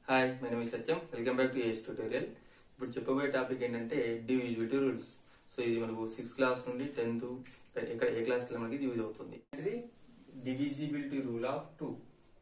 hi my name Satyam welcome back to Ace tutorial ఇప్పుడు చెప్పబోయే topic ఏంటంటే డివిజిబిలిటీ రూల్స్ సో ఇది మనకు సిక్స్త్ క్లాస్ నుండి టెన్త్ ఎక్కడ ఏ క్లాస్ లో మనకి యూజ్ అవుతుంది ఇది divisibility rule of two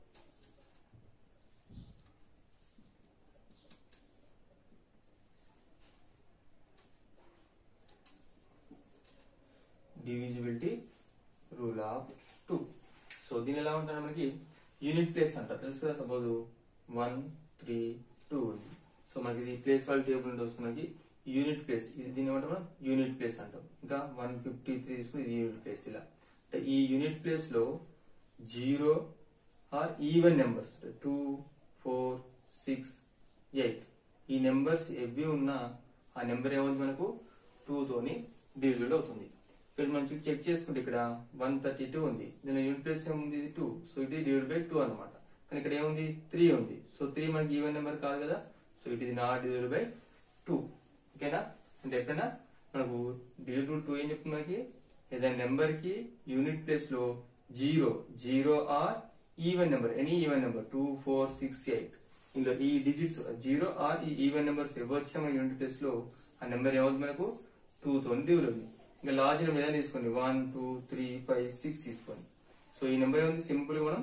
divisibility rule of two so దీని ఎలా ఉంటుంది మనకి యూనిట్ ప్లేస్ అంటారు తెలుసు కదా సపోజ్ వన్ త్రీ టూ ఉంది సో మనకి ఇది ప్లేస్ వాళ్ళ టేబుల్ నుండి వస్తుంది మనకి యూనిట్ ప్లేస్ ఇది దీని ఏమంటాం మనం యూనిట్ ప్లేస్ అంటాం ఇంకా వన్ ఫిఫ్టీ త్రీ తీసుకుని ఇది యూనిట్ ప్లేస్ ఇలా అంటే ఈ యూనిట్ ప్లేస్ లో zero or even numbers two four six eight ఈ నెంబర్స్ ఎవ్వి ఉన్నా ఆ నెంబర్ ఏమవుతుంది మనకు టూ తోని డివిజువల్ అవుతుంది ఇక్కడ మనం చెక్ చేసుకుంటే ఇక్కడ వన్ థర్టీ టూ ఉంది దీని యూనిట్ ప్లేస్ ఏముంది ఇది టూ సో ఇది డివైడ్ బై టూ అనమాట కానీ ఇక్కడ ఏముంది త్రీ ఉంది సో త్రీ మనకి ఈవెన్ నెంబర్ కాదు కదా సో ఇట్ ఇది నాట్ డివైడ్ బై టూ ఓకేనా అంటే ఎప్పుడైనా మనకు డివైడ్ రూల్ టూ ఏం చెప్తుంది మనకి ఏదైనా నెంబర్ కి యూనిట్ ప్లేస్ లో zero zero or even number any even number two four six eight ఇందులో ఈ డిజిట్స్ జీరో ఆర్ ఈ ఈవెన్ నెంబర్స్ ఇవ్వచ్చా మన యూనిట్ ప్లేస్ లో ఆ నెంబర్ ఏమవుతుంది మనకు టూ తోని డివైడ్ అవుతుంది ఇంకా లార్జ్ నెంబర్ ఏదైనా తీసుకోండి one two three five six తీసుకోండి సో ఈ నెంబర్ ఏముంది సింపుల్ మనం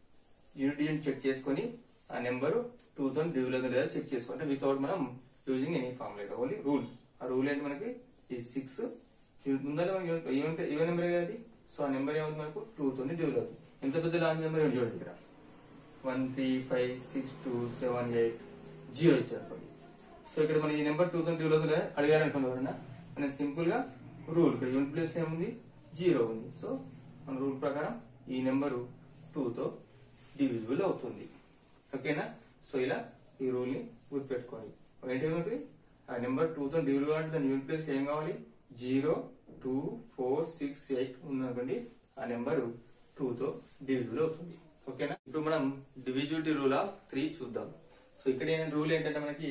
యూనిట్ డిజిట్ చెక్ చేసుకొని ఆ నెంబర్ టూ థౌసండ్ డివిల్ అవుతుందో లేదా చెక్ చేసుకోండి వితౌట్ మనం using any formulate only rule ఆ రూల్ ఏంటి మనకి ఈ సిక్స్ ముందర ఈవెన్ నెంబర్ అది సో ఆ నెంబర్ ఏమవుతుంది మనకు టూ తోని డివిల్ అవుతుంది ఎంత పెద్ద లార్జ్ నెంబర్ ఏమి చూడండి ఇక్కడ one three five six two seven eight zero ఇచ్చారు సో ఇక్కడ మన ఈ నెంబర్ టూ థౌసండ్ డివిల్ అవుతుంది అడిగారు అనుకోండి ఎవరైనా మనం సింపుల్ గా రూల్ ఇక్కడ యూనిట్ ప్లేస్ లో ఏముంది జీరో ఉంది సో మన రూల్ ప్రకారం ఈ నెంబరు టూ తో డివిజిబుల్ అవుతుంది ఓకేనా సో ఇలా ఈ రూల్ ని గుర్తుపెట్టుకోండి ఏంటి ఆ నెంబర్ టూ తో డివిజిబుల్ కావాలంటే దాని యూనిట్ ప్లేస్ ఏం కావాలి zero two four six eight ఉందనుకోండి ఆ నెంబర్ టూ తో డివిజిబుల్ అవుతుంది ఓకేనా ఇప్పుడు మనం డివిజిబిలిటీ రూల్ ఆఫ్ త్రీ చూద్దాం సో ఇక్కడ రూల్ ఏంటంటే మనకి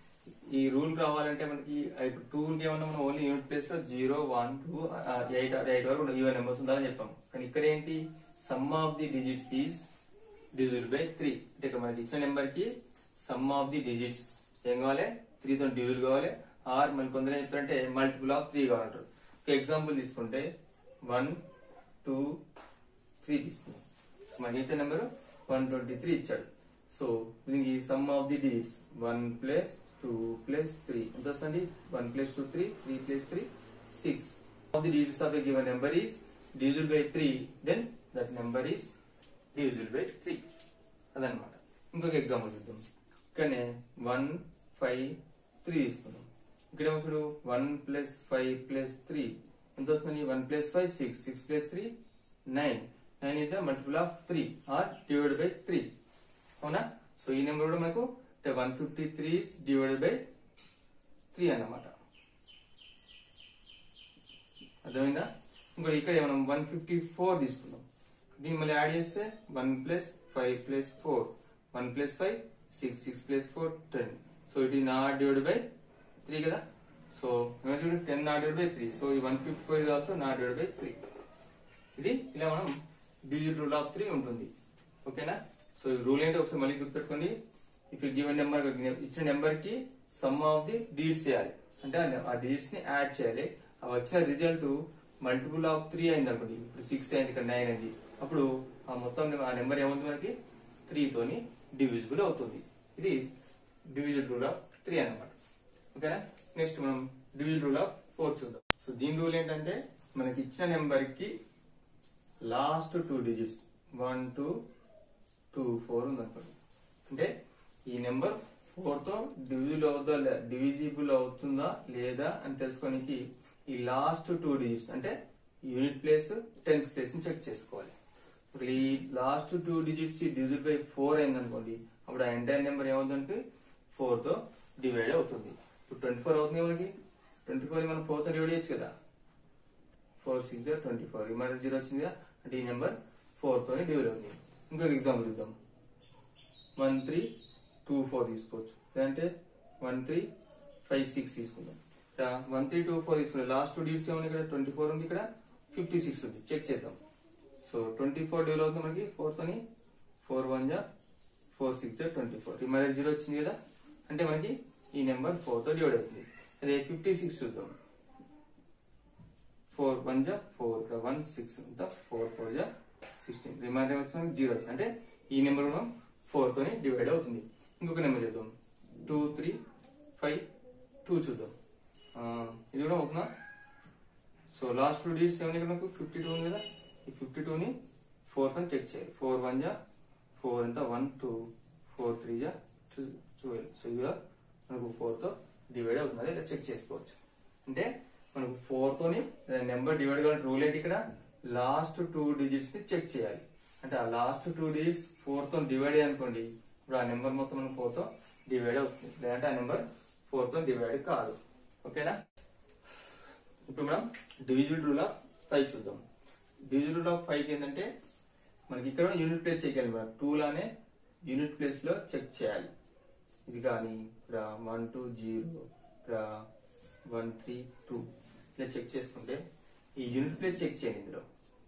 ఈ రూల్ రావాలంటే మనకి ఇప్పుడు టూ ఏమన్నా మనం ఓన్లీ యూనిట్ ప్లేస్ లో zero one two eight eight వరకు ఈవెన్ నెంబర్స్ ఉందని చెప్పాం కానీ ఇక్కడ ఏంటి sum of the digits is divisible by three అంటే ఇక్కడ మనకి ఇచ్చిన నెంబర్ కి సమ్ ఆఫ్ ది డిజిట్స్ ఏం కావాలి త్రీ తో డివిజువల్ కావాలి ఆర్ మనకి కొందరు ఏం చెప్తారంటే మల్టిపుల్ ఆఫ్ త్రీ కావాలంటారు ఒక ఎగ్జాంపుల్ తీసుకుంటే వన్ టూ త్రీ తీసుకున్నాం సో మనకి ఇచ్చిన నెంబర్ వన్ ట్వంటీ త్రీ ఇచ్చాడు సో దీనికి sum of the digits one plus two plus three ఎంత వస్తుంది one plus two three three plus three six of the digits of a given number is divisible by three then that number is divisible by three అదనమాట ఇంకొక example చూద్దాం ఇక్కడనే one five three తీసుకుందాం ఇక్కడ ఏమో చూడు one plus five plus three ఎంత వస్తుంది one plus five six six plus three nine nine is the multiple of three or divide by three అవునా సో ఈ నెంబర్ కూడా మనకు one fifty three divided by three అన్నమాట అర్థమైందా ఇంకో ఇక్కడ మనం వన్ ఫిఫ్టీ ఫోర్ తీసుకుందాం దీన్ని మళ్ళీ యాడ్ చేస్తే one plus five plus four one plus five six six plus four ten so it is not divide by three కదా so ten not divide by three so ఈ one fifty four is also not divide by three ఇది ఇలా మనం digit rule of three ఉంటుంది ఓకేనా so ఈ rule ఏంటో ఒకసారి మళ్ళీ గుర్తుపెట్టుకోండి ఇఫ్ యూ గివెన్ నెంబర్ ఇచ్చిన నెంబర్ కి సమ్ ఆఫ్ ది డిజిట్స్ చేయాలి అంటే ఆ- ఆ డిజిట్స్ ని యాడ్ చేయాలి ఆ వచ్చిన రిజల్ట్ మల్టిపుల్ ఆఫ్ త్రీ అయింది అనుకోండి ఇప్పుడు సిక్స్ అయింది ఇక్కడ నైన్ అయింది అప్పుడు ఆ మొత్తం నెం- ఆ నెంబర్ ఏమవుతుంది మనకి త్రీ తోని డివిజిబుల్ అవుతుంది ఇది డివిజన్ రూల్ ఆఫ్ త్రీ అన్నమాట ఓకేనా నెక్స్ట్ మనం డివిజన్ రూల్ ఆఫ్ ఫోర్ చూద్దాం సో దీని రూల్ ఏంటంటే మనకి ఇచ్చిన నెంబర్ కి last two digits one two two four ఉంది అనుకోండి అంటే ఈ నెంబర్ ఫోర్ తో డివిజిబుల్ అవుతుందా డివిజిబుల్ అవుతుందా లేదా అని తెలుసుకోనికి ఈ లాస్ట్ టూ డిజిట్స్ అంటే యూనిట్ ప్లేస్ టెన్స్ ప్లేస్ ని చెక్ చేసుకోవాలి ఇప్పుడు ఈ last two digits divisible by four అయింది అనుకోండి అప్పుడు ఆ ఎంటైర్ నెంబర్ ఏమవుతుందంటే ఫోర్ తో డివైడ్ అవుతుంది ఇప్పుడు ట్వంటీ ఫోర్ అవుతుంది మనకి ట్వంటీ ఫోర్ మనం ఫోర్ తో డివైడ్ చేయొచ్చు కదా four six twenty four remainder zero వచ్చింది కదా అంటే ఈ నెంబర్ ఫోర్ తోనే డివైడ్ అవుతుంది ఇంకొక ఎగ్జాంపుల్ చూద్దాం వన్ త్రీ టూ ఫోర్ తీసుకోవచ్చు లేదంటే వన్ త్రీ ఫైవ్ సిక్స్ తీసుకుందాం ఇక్కడ వన్ త్రీ టూ ఫోర్ తీసుకుందాం లాస్ట్ టూ డిజిట్స్ ఏమన్నా ఇక్కడ ట్వంటీ ఫోర్ ఉంది ఇక్కడ ఫిఫ్టీ సిక్స్ ఉంది చెక్ చేద్దాం సో ట్వంటీ ఫోర్ డివైడ్ అవుతుంది మనకి ఫోర్ తోని ఫోర్ వన్ జా four six twenty four remainder zero వచ్చింది కదా అంటే మనకి ఈ నెంబర్ ఫోర్ తో డివైడ్ అవుతుంది అదే ఫిఫ్టీ సిక్స్ చూద్దాం ఫోర్ వన్ జా ఫోర్ ఇక్కడ వన్ సిక్స్ అంతా ఫోర్ ఫోర్ జా సిక్స్టీన్ రిమైనర్ వచ్చిన జీరో వచ్చింది అంటే ఈ నెంబర్ కూడా ఫోర్ తోని డివైడ్ అవుతుంది ఇంకొక నెంబర్ చూద్దాం టూ త్రీ ఫైవ్ టూ చూద్దాం ఆ, ఇది కూడా అవుతుందా సో లాస్ట్ టూ డిజిట్స్ ఏమైనా ఇక్కడ మనకు ఫిఫ్టీ టూ ఉంది కదా ఈ ఫిఫ్టీ టూని ఫోర్ తో చెక్ చేయాలి ఫోర్ వన్ జా ఫోర్ ఎంత వన్ టూ ఫోర్ త్రీ జా ట్వెల్వ్ సో ఇది కూడా మనకు ఫోర్ తో డివైడ్ అవుతుంది అదే చెక్ చేసుకోవచ్చు అంటే మనకు ఫోర్ తోని నెంబర్ డివైడ్ కావాలంటే రూల్ ఏంటి ఇక్కడ లాస్ట్ టూ డిజిట్స్ ని చెక్ చేయాలి అంటే ఆ లాస్ట్ టూ డిజిట్స్ ఫోర్ తో డివైడ్ అనుకోండి ఇప్పుడు ఆ నెంబర్ మొత్తం మనకు ఫోర్ తో డివైడ్ అవుతుంది లేదంటే ఆ నెంబర్ ఫోర్ తో డివైడ్ కాదు ఓకేనా ఇప్పుడు మనం డివిజువల్ రూల్ ఆఫ్ ఫైవ్ చూద్దాం డివిజువల్ రూల్ ఆఫ్ ఫైవ్ ఏంటంటే మనకి ఇక్కడ యూనిట్ ప్లేస్ చెక్ చేయాలి మనం టూ లానే యూనిట్ ప్లేస్ లో చెక్ చేయాలి ఇది కానీ ఇక్కడ వన్ టూ జీరో ఇక్కడ వన్ త్రీ టూ ఇలా చెక్ చేసుకుంటే ఈ యూనిట్ ప్లేస్ చెక్ చేయండి ఇందులో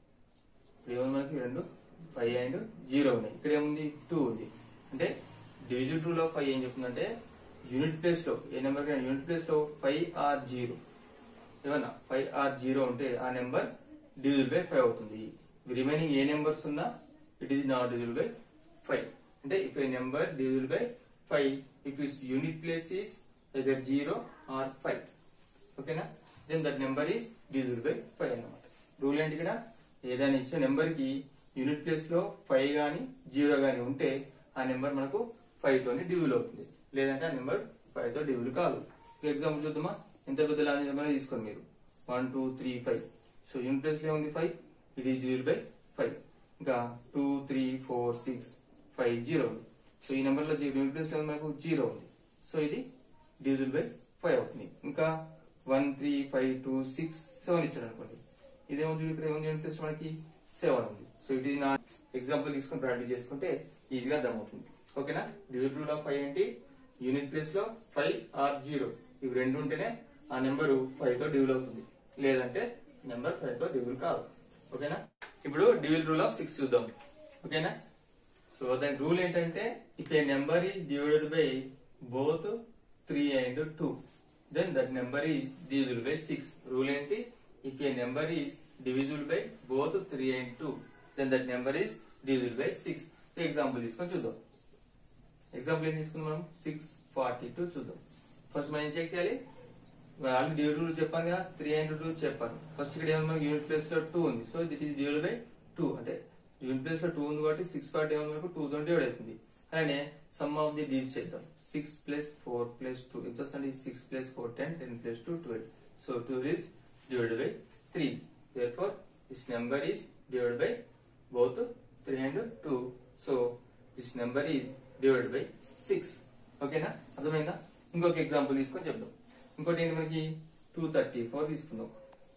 ఇప్పుడు ఏముంది మనకి రెండు ఫైవ్ అండ్ జీరో ఉన్నాయి ఇక్కడ ఏముంది టూ ఉంది అంటే డివిజువల్ రూల్ ఆఫ్ ఫైవ్ ఏం చెప్తుందంటే యూనిట్ ప్లేస్ లో ఏ నెంబర్ యూనిట్ ప్లేస్ లో ఫైవ్ ఆర్ జీరో ఏమన్నా ఫైవ్ ఆర్ జీరో ఉంటే ఆ నెంబర్ డివిజువల్ బై ఫైవ్ అవుతుంది రిమైనింగ్ ఏ నెంబర్స్ ఉన్నా it is not divisible by five అంటే if a number divisible by five if its unit place is either zero or five ఓకేనా then that number is divisible by five అన్నమాట rule ఏంటి ఇక్కడ ఏదైనా ఇచ్చిన number కి unit place లో five గానీ జీరో గానీ ఉంటే ఆ నెంబర్ మనకు ఫైవ్ తోని డివిల్ అవుతుంది లేదంటే ఆ నెంబర్ ఫైవ్ తో డివిల్ కాదు ఎగ్జాంపుల్ చూద్దామా ఎంత పెద్ద లాంగ్ నెంబర్ తీసుకోండి మీరు one two three five so unit place లో ఏముంది five it is divisible by five ఇంకా two three four six five zero ఉంది సో ఈ నెంబర్ లో యూనిట్ ప్లేస్ లో ఏముంది మనకు జీరో ఉంది సో ఇది డివిజువల్ బై ఫైవ్ అవుతుంది ఇంకా one three five two six seven ఇచ్చాడు అనుకోండి ఇదేముంది ఇక్కడ ఏముంది యూనిట్ ప్లేస్ మనకి సెవెన్ ఉంది సో ఇది నా ఎగ్జాంపుల్ తీసుకొని ప్రాక్టీస్ చేసుకుంటే ఈజీగా అర్థమవుతుంది ఓకేనా డివిజువల్ రూల్ ఆఫ్ ఫైవ్ ఏంటి యూనిట్ ప్లేస్ లో ఫైవ్ ఆర్ జీరో ఇవి రెండు ఉంటేనే ఆ నెంబర్ ఫైవ్ తో డివిల్ అవుతుంది లేదంటే నెంబర్ ఫైవ్ తో డివిల్ కాదు ఓకేనా ఇప్పుడు డివిల్ రూల్ ఆఫ్ సిక్స్ చూద్దాం ఓకేనా సో దాని రూల్ ఏంటంటే if a number is divided by both three and two then that number is divisible by six rule ఏంటి if a number is divisible by both three and two then that number is divisible by six example తీసుకొని చూద్దాం example ఏం తీసుకుందాం మనం six forty two చూద్దాం first మనం ఏం check చేయాలి ఆల్రెడీ డివిడ్ రూల్ చెప్పాను కదా త్రీ అండ్ టూ చెప్పాను ఫస్ట్ ఇక్కడ ఏమన్నా మనకి యూనిట్ ప్లేస్ లో టూ ఉంది so this is divide by two అంటే యూనిట్ ప్లేస్ లో టూ ఉంది కాబట్టి సిక్స్ ఫార్టీ ఏమన్నా మనకు టూ తో డివైడ్ అవుతుంది అలానే సమ్ ఆఫ్ ది డిజిట్స్ చేద్దాం six plus four plus two ఎంత వస్తుంది six plus four ten ten plus two twelve so two is divide by three therefore this number is divided by both 3 and 2 so this number is divided by 6 ఓకేనా అర్థమైందా ఇంకొక example తీసుకొని చెప్దాం ఇంకోటి ఏంటి మనకి టూ థర్టీ ఫోర్ తీసుకుందాం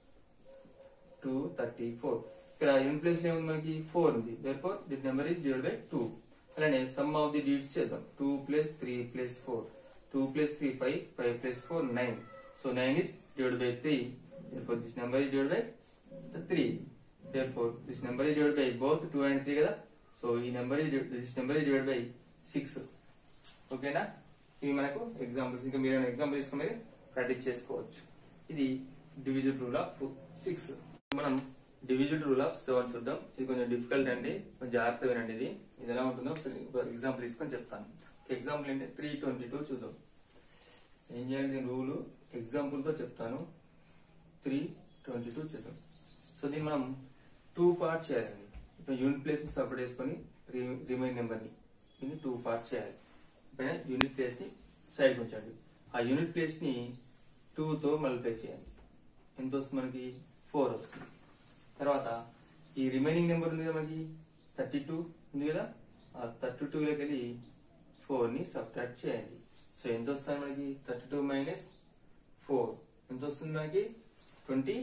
two thirty four ఇక్కడ యూనిట్ ప్లేస్ లో ఏముంది మనకి ఫోర్ ఉంది therefore this number is divide by two అలానే సమ్ ఆఫ్ ది డిజిట్స్ చేద్దాం two plus three plus four two plus three five five plus four nine so nine is divided by three therefore this number is divided by the three therefore this number is divided by both two and three కదా so ఈ number this number is divided by six ఓకేనా ఇవి మనకు examples ఇంకా మీరు example తీసుకుని practice చేసుకోవచ్చు ఇది డివిజన్ రూల్ ఆఫ్ సిక్స్ మనం డివిజన్ రూల్ ఆఫ్ సెవెన్ చూద్దాం ఇది కొంచెం డిఫికల్ట్ అండి కొంచెం జాగ్రత్త వినండి ఇది ఇది ఎలా ఉంటుందో ఎగ్జాంపుల్ తీసుకొని చెప్తాను ఎగ్జాంపుల్ ఏంటి త్రీ ట్వంటీ టూ చూద్దాం ఏం చేయాలి దీని రూల్ ఎగ్జాంపుల్ తో చెప్తాను త్రీ ట్వంటీ టూ చేద్దాం సో దీన్ని మనం టూ పార్ట్స్ చేయాలండి ఇప్పుడు యూనిట్ ప్లేస్ సపరేట్ చేసుకొని రిమైన్ నెంబర్ ని దీన్ని టూ పార్ట్స్ చేయాలి ఇప్పుడు యూనిట్ ప్లేస్ ని సైడ్ ఉంచండి ఆ యూనిట్ ప్లేస్ ని టూ తో మల్టిప్లై చేయాలి ఎంత వస్తుంది మనకి ఫోర్ వస్తుంది తర్వాత ఈ రిమైనింగ్ నెంబర్ ఉంది కదా మనకి థర్టీ టూ ఉంది కదా ఆ థర్టీ టూ లోకి వెళ్ళి ఫోర్ ని సబ్ట్రాక్ట్ చేయండి సో ఎంత వస్తుంది మనకి థర్టీ టూ మైనస్ ఫోర్ ఎంత వస్తుంది మనకి ట్వంటీ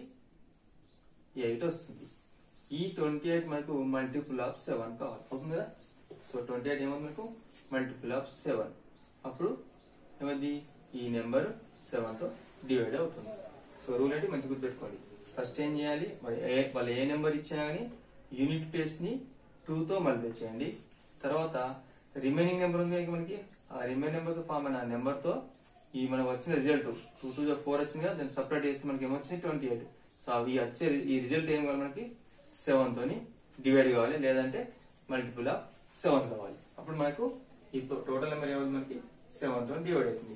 ఎయిట్ వస్తుంది ఈ ట్వంటీ ఎయిట్ మనకు మల్టిపుల్ ఆఫ్ సెవెన్ కావాలి అవుతుంది కదా సో ట్వంటీ ఎయిట్ ఏమవుతుంది మనకు మల్టిపుల్ ఆఫ్ సెవెన్ అప్పుడు ఏమైంది ఈ నెంబర్ సెవెన్ తో డివైడ్ అవుతుంది సో రూల్ ఏంటి మంచి గుర్తుపెట్టుకోండి ఫస్ట్ ఏం చేయాలి మరి ఏ- వాళ్ళు ఏ నెంబర్ ఇచ్చినా గానీ యూనిట్ ప్లేస్ ని టూ తో మల్టిప్లై చేయండి తర్వాత రిమైనింగ్ నెంబర్ ఉంది ఇంకా మనకి ఆ రిమైనింగ్ నెంబర్ తో ఫామ్ అయిన ఆ నెంబర్ తో ఈ మనకు వచ్చిన రిజల్ట్ టూ టూ ఫోర్ వచ్చింది కదా దాన్ని సపరేట్ చేస్తే మనకి ఏమొచ్చింది ట్వంటీ ఎయిట్ సో అవి వచ్చే ఈ రిజల్ట్ ఏం కావాలి మనకి సెవెన్ తోని డివైడ్ కావాలి లేదంటే మల్టిపుల్ ఆఫ్ సెవెన్ కావాలి అప్పుడు మనకు ఈ టోటల్ నెంబర్ ఏమవుతుంది మనకి సెవెన్ తో డివైడ్ అవుతుంది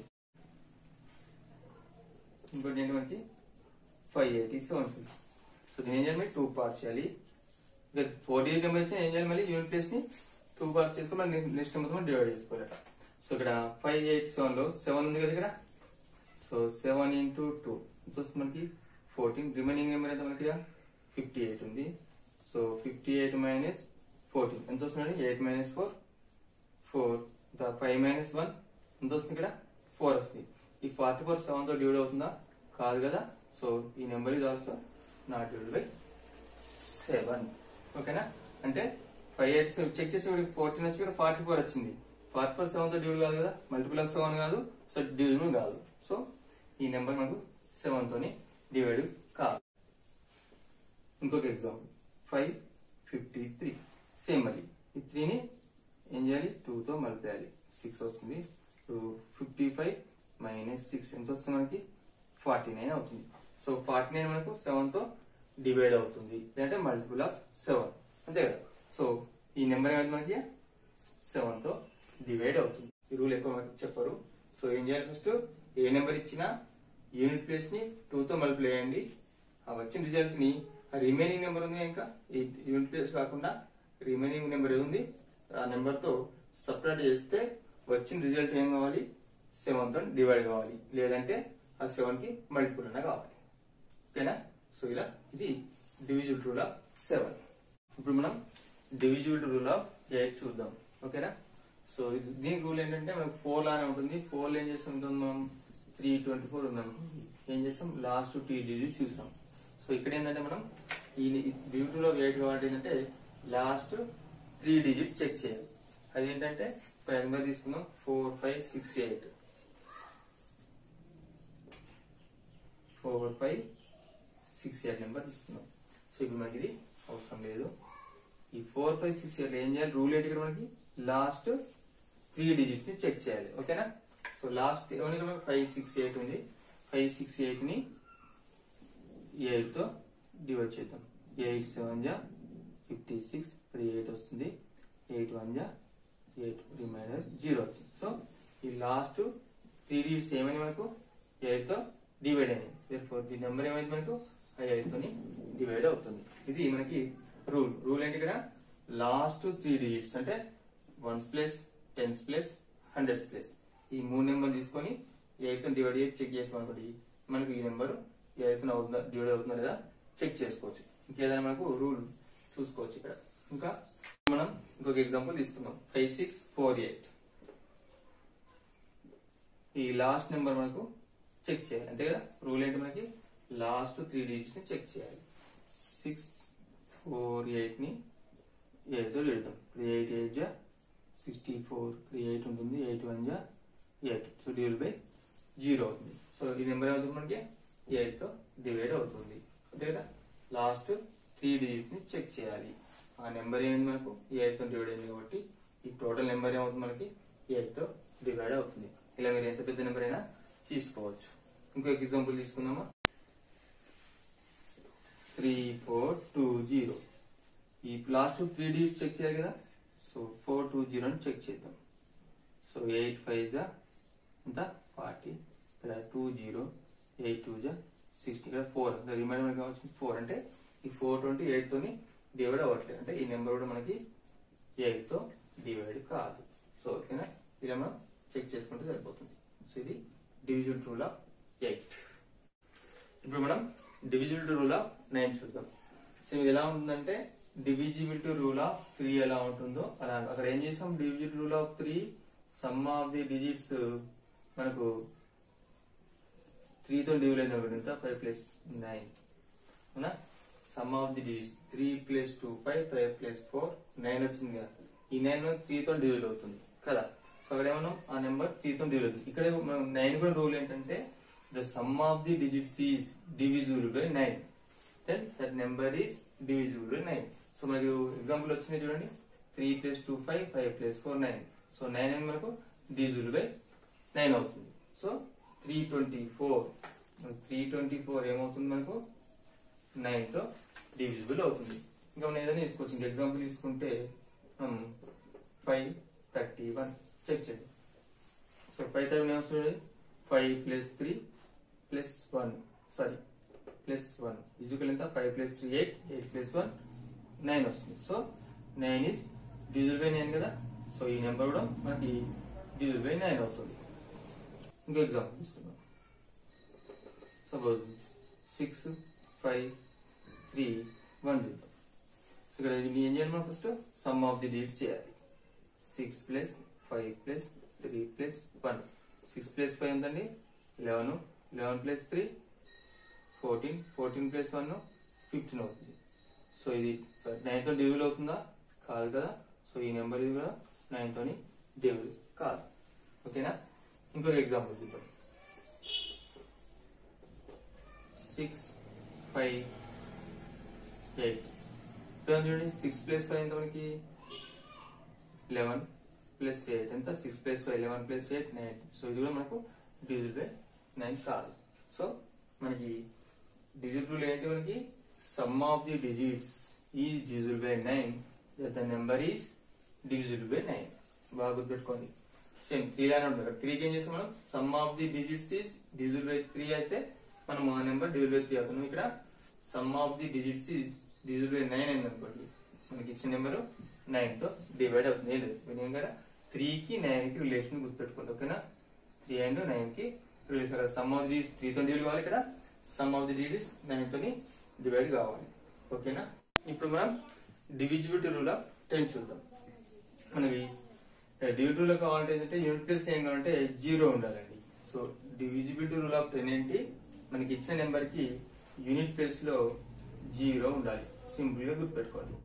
ఇంకోటి ఏంటి మనకి five eighty seven fifty so దీని ఏం చేయాలి మరి టూ పార్ట్స్ చేయాలి ఇక ఫోర్టీ ఎయిట్ నెంబర్ వచ్చిన ఏం చేయాలి మళ్ళీ యూనిట్ ప్లేస్ ని టూ పార్ట్స్ చేసుకుని మళ్ళీ నెక్స్ట్ నెంబర్ మనం డివైడ్ చేసుకోవాలట సో ఇక్కడ ఫైవ్ ఎయిట్ సెవెన్ లో సెవెన్ ఉంది కదా ఇక్కడ సో సెవెన్ ఇంటూ టూ ఎంత వస్తుంది మనకి ఫోర్టీన్ రిమైనింగ్ నెంబర్ ఎంత మనకి ఫిఫ్టీ ఎయిట్ ఉంది so fifty eight minus fourteen ఎంత వస్తుంది eight minus four four the five minus one ఎంత వస్తుంది ఇక్కడ ఫోర్ వస్తుంది ఈ ఫార్టీ ఫోర్ సెవెన్ తో డివైడ్ అవుతుందా కాదు కదా సో ఈ నెంబర్ ఇది also not divide by seven ఓకేనా అంటే ఫైవ్ ఎయిట్ చెక్ చేసి ఫోర్టీన్ వచ్చి ఇక్కడ ఫార్టీ ఫోర్ వచ్చింది ఫార్టీ ఫోర్ సెవెన్ తో డివైడ్ కాదు కదా మల్టిపుల్ ఆఫ్ సెవెన్ కాదు సో డివిజన్ కాదు సో ఈ నెంబర్ మనకు సెవెన్ తోని డివైడ్ కాదు ఇంకొక example five fifty three same మళ్ళీ ఈ త్రీని ఏం చేయాలి టూ తో మలిపేయాలి సిక్స్ వస్తుంది two fifty five minus six ఎంత వస్తుంది మనకి ఫార్టీ నైన్ అవుతుంది సో ఫార్టీ నైన్ మనకు సెవెన్ తో డివైడ్ అవుతుంది లేదంటే మల్టిపుల్ ఆఫ్ సెవెన్ అంతే కదా సో ఈ నెంబర్ ఏమైంది మనకి సెవెన్ తో డివైడ్ అవుతుంది ఈ రూల్ ఎక్కువ మనకి చెప్పరు సో ఏం చేయాలి ఫస్ట్ ఏ నెంబర్ ఇచ్చినా యూనిట్ ప్లేస్ ని టూ తో మల్టిప్లై చేయండి ఆ వచ్చిన రిజల్ట్ ని ఆ రిమైనింగ్ నెంబర్ ఉంది ఇంకా ఈ యూనిట్ ప్లేస్ కాకుండా రిమైనింగ్ నెంబర్ ఏముంది ఆ నెంబర్ తో సపరేట్ చేస్తే వచ్చిన రిజల్ట్ ఏం కావాలి సెవెన్ తో డివైడ్ కావాలి లేదంటే ఆ సెవెన్ కి మల్టిపుల్ అన్న కావాలి ఓకేనా సో ఇలా ఇది డివిజిబుల్ రూల్ ఆఫ్ సెవెన్ ఇప్పుడు మనం డివిజిబుల్ రూల్ ఆఫ్ ఎయిట్ చూద్దాం ఓకేనా సో ఇది దీని రూల్ ఏంటంటే మనకు ఫోర్ లానే ఉంటుంది ఫోర్ లో ఏం చేస్తుంటాం మనం త్రీ ట్వంటీ ఫోర్ ఉందనుకోండి ఏం చేస్తాం లాస్ట్ టీ డిజిట్స్ చూస్తాం సో ఇక్కడ ఏంటంటే మనం ఈ డివిజిబుల్ ఆఫ్ ఎయిట్ కాబట్టి ఏంటంటే లాస్ట్ త్రీ డిజిట్స్ చెక్ చేయాలి అదేంటంటే ఫర్ ఎగ్జాంపుల్ తీసుకుందాం four five six eight four five six eight number తీసుకున్నాం సో ఇప్పుడు మనకి ఇది అవసరం లేదు ఈ ఫోర్ ఫైవ్ సిక్స్ ఎయిట్ ఏం చేయాలి రూల్ ఏంటి ఇక్కడ మనకి లాస్ట్ త్రీ డిజిట్స్ ని చెక్ చేయాలి ఓకేనా సో లాస్ట్ ఓన్లీ ఇక్కడ మనకి ఫైవ్ సిక్స్ ఎయిట్ ఉంది ఫైవ్ సిక్స్ ఎయిట్ ని ఎయిట్ తో డివైడ్ చేద్దాం ఎయిట్ సెవెన్ జా ఫిఫ్టీ సిక్స్ ఇక్కడ ఎయిట్ వస్తుంది ఎయిట్ వన్ జా ఎయిట్ రిమైనర్ జీరో వచ్చింది సో ఈ లాస్ట్ త్రీ డిజిట్స్ ఏమైంది మనకు ఎయిట్ తో డివైడ్ అయినాయి ఫోర్ ది నెంబర్ ఏమైంది మనకు ఆ ఎయిట్ తోని డివైడ్ అవుతుంది ఇది మనకి రూల్ రూల్ ఏంటి ఇక్కడ లాస్ట్ త్రీ డిజిట్స్ అంటే ones plus tens plus hundreds plus ఈ మూడు నెంబర్ తీసుకొని ఎయిట్ తో డివైడ్ చేసి చెక్ చేసాం అనుకోండి మనకు ఈ నెంబర్ ఎయిట్ తో అవుతుందా డివైడ్ అవుతుందా లేదా చెక్ చేసుకోవచ్చు ఇంకేదైనా మనకు రూల్ చూసుకోవచ్చు ఇక్కడ ఇంకా మనం ఇంకొక ఎగ్జాంపుల్ తీసుకుందాం ఫైవ్ సిక్స్ ఫోర్ ఎయిట్ ఈ లాస్ట్ నెంబర్ మనకు చెక్ చేయాలి అంతే కదా రూల్ ఏంటి మనకి లాస్ట్ త్రీ డిజిట్స్ ని చెక్ చేయాలి సిక్స్ ఫోర్ ఎయిట్ ని ఎయిట్ తో పెడతాం ఎయిట్ ఎయిట్ జా సిక్స్టీ ఫోర్ ఎయిట్ ఉంటుంది ఎయిట్ వన్ జా eight so divide by zero అవుతుంది సో ఈ నెంబర్ ఏమవుతుంది మనకి ఎయిట్ తో డివైడ్ అవుతుంది అంతే కదా లాస్ట్ త్రీ డిజిట్ ని చెక్ చేయాలి ఆ నెంబర్ ఏమైంది మనకు ఎయిట్ తో డివైడ్ అయింది కాబట్టి ఈ టోటల్ నెంబర్ ఏమవుతుంది మనకి ఎయిట్ తో డివైడ్ అవుతుంది ఇలా మీరు ఎంత పెద్ద నెంబర్ అయినా తీసుకోవచ్చు ఇంకొక ఎగ్జాంపుల్ తీసుకుందామా త్రీ ఫోర్ టూ జీరో ఈ లాస్ట్ త్రీ డిజిట్స్ చెక్ చేయాలి కదా సో ఫోర్ టూ జీరోని చెక్ చేద్దాం సో ఎయిట్ ఫైవ్ జా ఎంత ఫార్టీ ఇక్కడ టూ జీరో ఎయిట్ టూ జా సిక్స్టీ ఇక్కడ ఫోర్ రిమైండర్ మనకి కావాల్సింది ఫోర్ అంటే ఈ ఫోర్ ట్వంటీ ఎయిట్ తోని డివైడ్ అవ్వట్లేదు అంటే ఈ నెంబర్ కూడా మనకి ఎయిట్ తో డివైడ్ కాదు సో ఓకేనా ఇలా మనం చెక్ చేసుకుంటే సరిపోతుంది సో ఇది డివిజువల్ రూల్ ఆఫ్ ఎయిట్ ఇప్పుడు మనం డివిజిబిలిటీ రూల్ ఆఫ్ నైన్ చూద్దాం సో ఇది ఎలా ఉంటుందంటే డివిజిబిలిటీ రూల్ ఆఫ్ త్రీ ఎలా ఉంటుందో అలా అక్కడ ఏం చేసాం divisibility rule of three sum of the digits మనకు త్రీ తో డివిడ్ అయిన ఎంత ఫైవ్ ప్లస్ నైన్ అవునా sum of the digits three plus two five five plus four nine వచ్చింది కదా ఈ నైన్ త్రీ తో డివిడ్ అవుతుంది కదా సో అక్కడ ఏమన్నాం ఆ నెంబర్ త్రీ తో డివిడ్ అవుతుంది ఇక్కడ మనం నైన్ కూడా రూల్ ఏంటంటే the sum of the digits is divisible by 9 then that number is divisible by 9 so మనకు ఎగ్జాంపుల్ వచ్చింది చూడండి three plus two five five plus four nine so nine అనేది మనకు డివిజిబుల్ బై నైన్ అవుతుంది so three twenty four three twenty four ఏమవుతుంది మనకు nine తో divisible అవుతుంది ఇంకా మనం ఏదైనా తీసుకోవచ్చు ఇంకా ఎగ్జాంపుల్ తీసుకుంటే ఫైవ్ థర్టీ వన్ చెక్ చేద్దాం సో ఫైవ్ థర్టీ వన్ వస్తుంది five plus three plus one sorry plus one equal ఎంత five plus three eight eight plus one nine వస్తుంది so nine is divisible by nine కదా so ఈ number కూడా మనకి divisible by nine అవుతుంది ఇంకో example తీసుకుందాం suppose six five three one చూద్దాం సో ఇక్కడ ఇది ఏం చేయాలి మనం first sum of the digits చేయాలి six plus five plus three plus one six plus five ఎంతండి eleven eleven plus three fourteen fourteen plus one fifteen అవుతుంది సో ఇది నైన్ తో డివిల్ అవుతుందా కాదు కదా సో ఈ నెంబర్ ఇది కూడా నైన్ తోని డివిల్ కాదు ఓకేనా ఇంకొక ఎగ్జాంపుల్ చూద్దాం సిక్స్ ఫైవ్ ఎయిట్ ఇప్పుడు చూడండి సిక్స్ ప్లస్ ఫైవ్ ఎంత మనకి లెవెన్ ప్లస్ ఎయిట్ ఎంత six plus five eleven plus eight nine so ఇది కూడా మనకు డిజిట్ బై నైన్ కాదు సో మనకి డిజిట్ రూల్ ఏంటి మనకి సమ్ ఆఫ్ ది డిజిట్స్ ఈ digit by nine the number is digit by nine బాగా గుర్తుపెట్టుకోండి సేమ్ త్రీ లానే ఉంటుంది కదా త్రీకి ఏం చేస్తాం మనం sum of the digits is digit by three అయితే మనం ఆ నెంబర్ డిజిట్ బై త్రీ అవుతున్నాం ఇక్కడ sum of the digits is digit by nine అయింది అనుకోండి మనకి ఇచ్చిన నెంబర్ నైన్ తో డివైడ్ అవుతుంది ఏం లేదు మీరేం కదా త్రీ కి నైన్ కి రిలేషన్ గుర్తుపెట్టుకోండి ఓకేనా త్రీ అండ్ నైన్ కి relation sum of the three తో డివైడ్ కావాలి ఇక్కడ sum of the digits nine తోని డివైడ్ కావాలి ఓకేనా ఇప్పుడు మనం డివిజిబిలిటీ రూల్ ఆఫ్ టెన్ చూద్దాం మనకి డివిజిబిలిటీ రూల్ కావాలంటే ఏంటంటే యూనిట్ ప్లేస్ ఏం కావాలంటే జీరో ఉండాలండి so divisibility rule of ten ఏంటి మనకి ఇచ్చిన నెంబర్ కి యూనిట్ ప్లేస్ లో జీరో ఉండాలి సింపుల్ గా గుర్తుపెట్టుకోండి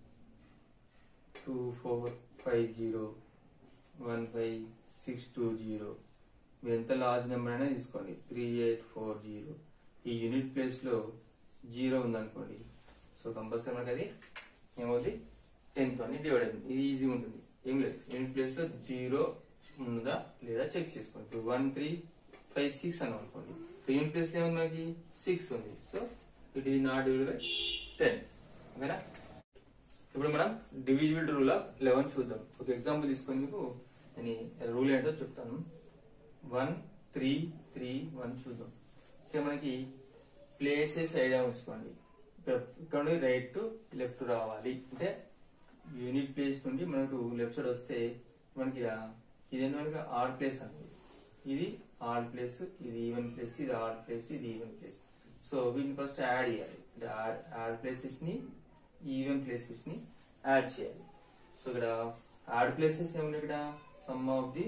two four five zero one five six two zero మీరు ఎంత లార్జ్ నెంబర్ అయినా తీసుకోండి త్రీ ఎయిట్ ఫోర్ జీరో ఈ యూనిట్ ప్లేస్ లో జీరో ఉందనుకోండి సో కంపల్సరీ మనకి అది ఏమవుతుంది టెన్త్ అని డివైడ్ అవుతుంది ఇది ఈజీ ఉంటుంది ఏం లేదు యూనిట్ ప్లేస్ లో జీరో ఉందా లేదా చెక్ చేసుకోండి ఇప్పుడు వన్ త్రీ ఫైవ్ సిక్స్ అని అనుకోండి యూనిట్ ప్లేస్ లో ఏముంది మనకి సిక్స్ ఉంది so it is not divide by ten ఓకేనా ఇప్పుడు మనం డివిజిబిలిటీ రూల్ ఆఫ్ లెవెన్ చూద్దాం ఒక ఎగ్జాంపుల్ తీసుకొని మీకు నేను రూల్ ఏంటో చెప్తాను వన్ త్రీ త్రీ వన్ చూద్దాం ఇక్కడ మనకి ప్లేసెస్ ఐడియా ఉంచుకోండి ఇక్కడ ఇక్కడ నుండి రైట్ టు లెఫ్ట్ రావాలి అంటే యూనిట్ ప్లేస్ నుండి మనకు లెఫ్ట్ సైడ్ వస్తే మనకి ఇది మనకి ఆడ్ ప్లేస్ అండి ఇది ఆడ్ ప్లేస్ ఇది ఈవెన్ ప్లేస్ ఇది ఆడ్ ప్లేస్ ఇది ఈవెన్ ప్లేస్ సో వీటిని ఫస్ట్ యాడ్ చేయాలి యాడ్ ప్లేసెస్ ని ఈవెన్ ప్లేసెస్ ని యాడ్ చేయాలి సో ఇక్కడ యాడ్ ప్లేసెస్ ఏమున్నాయి ఇక్కడ sum of the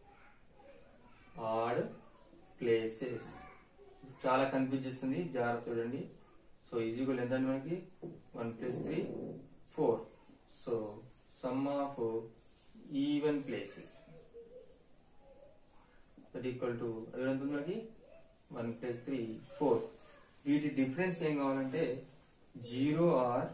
odd places చాలా కన్ఫ్యూజ్ చేస్తుంది జాగ్రత్త చూడండి సో ఈజీగా ఎంత అండి మనకి one plus three four so sum of even places that equal to అది ఎంత ఉంది మనకి వన్ ప్లస్ త్రీ ఫోర్ వీటి డిఫరెన్స్ ఏం కావాలంటే జీరో ఆర్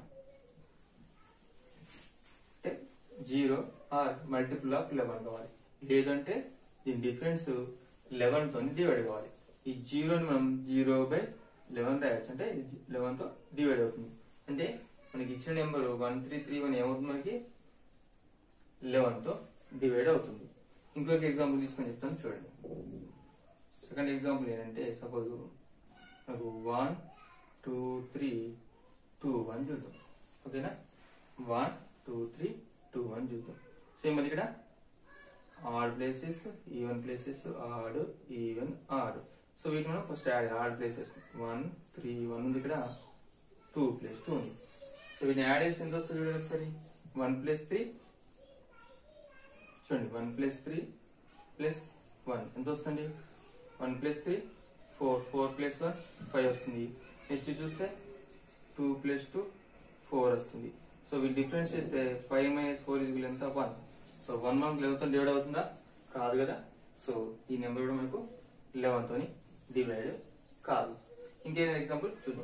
అంటే zero or multiple of eleven కావాలి లేదంటే దీని డిఫరెన్స్ లెవెన్ తో డివైడ్ కావాలి ఈ జీరోని మనం జీరో బై లెవెన్ రాయొచ్చు అంటే లెవెన్ తో డివైడ్ అవుతుంది అంటే మనకి ఇచ్చిన number one three three one ఏమవుతుంది మనకి లెవెన్ తో డివైడ్ అవుతుంది ఇంకొక ఎగ్జాంపుల్ తీసుకొని చెప్తాను చూడండి సెకండ్ ఎగ్జాంపుల్ ఏంటంటే సపోజ్ నాకు one two three two one చూద్దాం ఓకేనా one two three two one చూద్దాం సేమ్ మరి ఇక్కడ odd places even places odd even odd so వీటిని మనం first add odd places one three one ఉంది ఇక్కడ టూ ప్లస్ టూ ఉంది సో వీటిని యాడ్ చేసి ఎంత వస్తుంది చూడండి ఒకసారి వన్ ప్లస్ త్రీ చూడండి one plus three plus one ఎంత వస్తుంది one plus three four four plus one five వస్తుంది నెక్స్ట్ చూస్తే టూ ప్లస్ టూ ఫోర్ వస్తుంది సో వీళ్ళు డిఫరెన్స్ చేస్తే ఫైవ్ మైనస్ ఫోర్ ఇది ఎంత వన్ సో వన్ మనకు లెవెన్ తో డివైడ్ అవుతుందా కాదు కదా సో ఈ నెంబర్ కూడా మనకు లెవెన్ తోని డివైడ్ కాదు ఇంకేదైనా ఎగ్జాంపుల్ చూద్దాం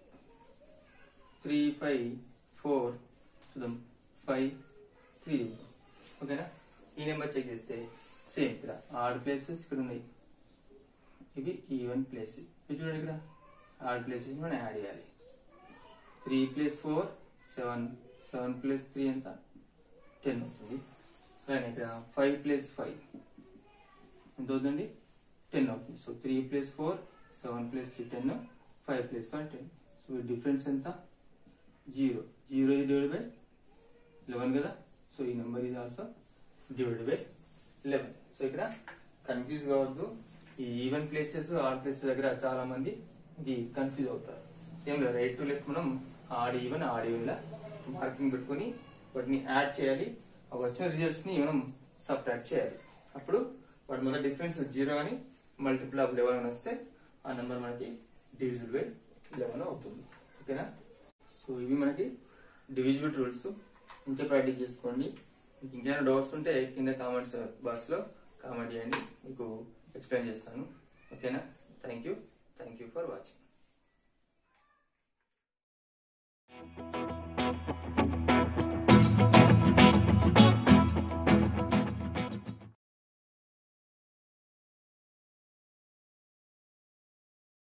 త్రీ ఫైవ్ ఫోర్ చూద్దాం ఫైవ్ త్రీ చూద్దాం ఓకేనా ఈ నెంబర్ చెక్ చేస్తే సేమ్ ఇక్కడ ఆడ్ ప్లేసెస్ ఇక్కడ ఉన్నాయి ఇవి ఈవెన్ ప్లేసెస్ ఇది చూడండి ఇక్కడ ఆడ్ ప్లేసెస్ మనం యాడ్ చేయాలి three plus four seven seven plus three ఎంత టెన్ అవుతుంది అలానే ఇక్కడ ఫైవ్ ప్లస్ ఫైవ్ ఎంత అవుతుంది టెన్ అవుతుంది so three plus four seven plus three ten five plus five ten so difference ఎంత జీరో జీరో ఇది డివైడ్ బై లెవెన్ కదా సో ఈ నెంబర్ ఇది also divide by eleven so ఇక్కడ కన్ఫ్యూజ్ కావద్దు ఈ ఈవెన్ ప్లేసెస్ ఆడ్ ప్లేసెస్ దగ్గర చాలా మంది ఇది కన్ఫ్యూజ్ అవుతారు సేమ్ రైట్ టు లెఫ్ట్ మనం ఆడ్ ఈవెన్ ఆడ్ ఈవెన్ లా మార్కింగ్ పెట్టుకొని వాటిని యాడ్ చేయాలి ఆ వచ్చిన రిజల్ట్స్ ని మనం సబ్ట్రాక్ట్ చేయాలి అప్పుడు వాటి మధ్య డిఫరెన్స్ జీరో అని మల్టిపుల్ ఆఫ్ లెవెన్ అని వస్తే ఆ నెంబర్ మనకి డివిజిబుల్ బై లెవెన్ అవుతుంది ఓకేనా సో ఇవి మనకి డివిజిబుల్ రూల్స్ ఇంకే ప్రాక్టీస్ చేసుకోండి మీకు ఇంకేమైనా డౌట్స్ ఉంటే కింద కామెంట్స్ బాక్స్ లో కామెంట్ చేయండి మీకు ఎక్స్ప్లెయిన్ చేస్తాను ఓకేనా thank you thank you for